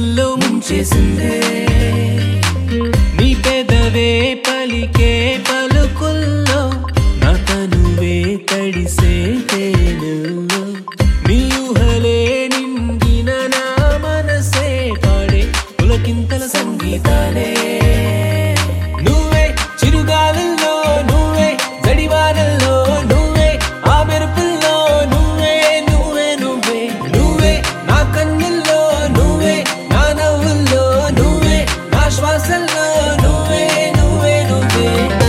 రంగుల్లో ముంచేసిందే నీ పెదవే పలికే పలుకుల్లో నా తనువే తడిసే తేనెల్లో నీ ఊహలే నిండిన నా మనసే పాడే పులకింతల సంగీతాలే నువ్వే చిరుగాలుల్లో నువ్వే జడివానల్లో నువ్వే ఆ మెరుపుల్లో నువ్వే నువ్వే నువ్వే నువ్వే నా కన్నుల్లో నువ్వే నా నవ్వుల్లో నువ్వే నా శ్వాసల్లో నువ్వే నువ్వే నువ్వే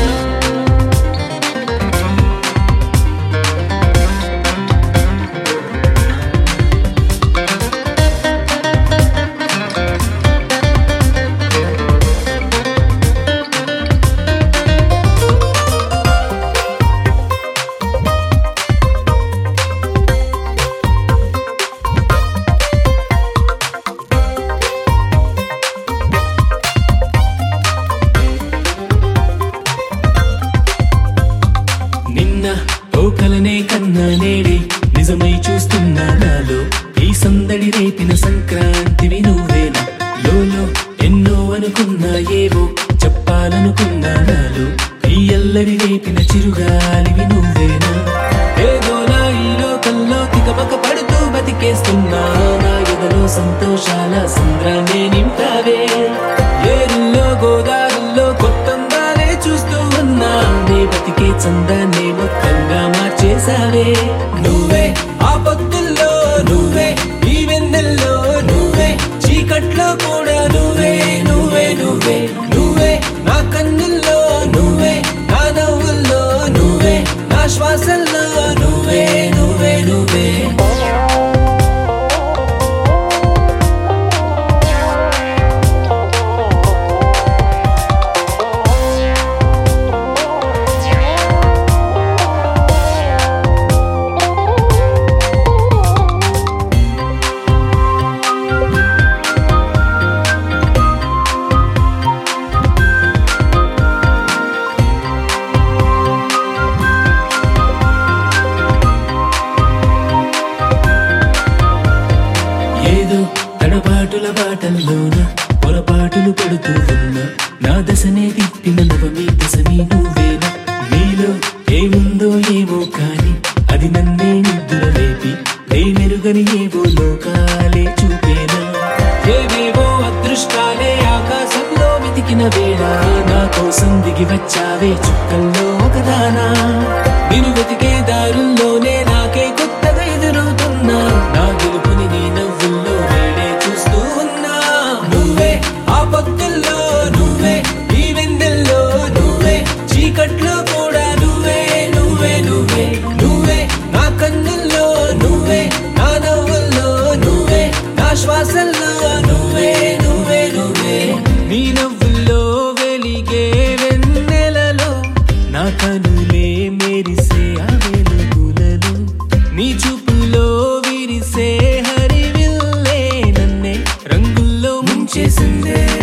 నిన్న ఓ కలనే కన్నా నేడే నిజమై చూస్తున్నా నాలో ఈ సందడి రేపిన సంక్రాంతివి నువ్వేనా లోలో ఎన్నో అనుకున్నా ఏవో చెప్పాలనుకున్నా నాలో ఈ అల్లరి రేపిన చిరుగాలివి నువ్వేనా ఏదో నా ఈ లోకంలో తికమక పడుతూ బతికేస్తున్నా నా ఎదలో సంతోషాల సంద్రాన్ని నింపావే ఏరుల్లో గోదారుల్లో కొత్తందాలే చూస్తూ ఉన్నా నీ బతికే చందాన్ని మొత్తంగా మార్చేసావే నువ్వే ఆ పొత్తుల్లో నువ్వే ఈ వెన్నెల్లో నువ్వే చీకట్లో కూడా నువ్వే నువ్వే నువ్వే నువ్వే నా కన్నుల్లో నువ్వే నా నవ్వుల్లో నువ్వే నా శ్వాసల్లో నువ్వే నువ్వే నువ్వే ఏదో తడబాటుల బాటల్లోన పొరపాటులు పడుతూ ఉన్నా నా దశనే తిప్పిన నవమి దశమి నువ్వేనా నీలో ఏముందో ఏమో కాని అది నన్నే నిద్ర లేపి నేనెరుగని ఏవో లోకాలే చూపేనా ఏవేవో అదృష్టాలే ఆకాశంలో వెతికిన వేళ నా కోసం దిగి వచ్చావే చుక్కల్లో ఒకదానా నేను వెతికే దారుల్లోనే నాకే కొత్తగా ఎదురవుతున్నా నా గెలుపుని నీ నవ్వుల్లో నేనే చూస్తూ ఉన్నా నువ్వే ఆ పొత్తుల్లో నువ్వే ఈ వెన్నెల్లో నువ్వే చీకట్లో కూడా నువ్వే నువ్వే నువ్వే నువ్వే నా కన్నుల్లో నువ్వే నా నవ్వుల్లో నువ్వే నా శ్వాసల్లో నువ్వే నువ్వే నువ్వే నీ నవ్వుల్లో వెలిగే వెన్నెలలో నా కనులే మెరిసే ఆ వెలుగులలో నీ చూపులో విరిసే హరివిల్లే నన్నే రంగుల్లో ముంచేసిందే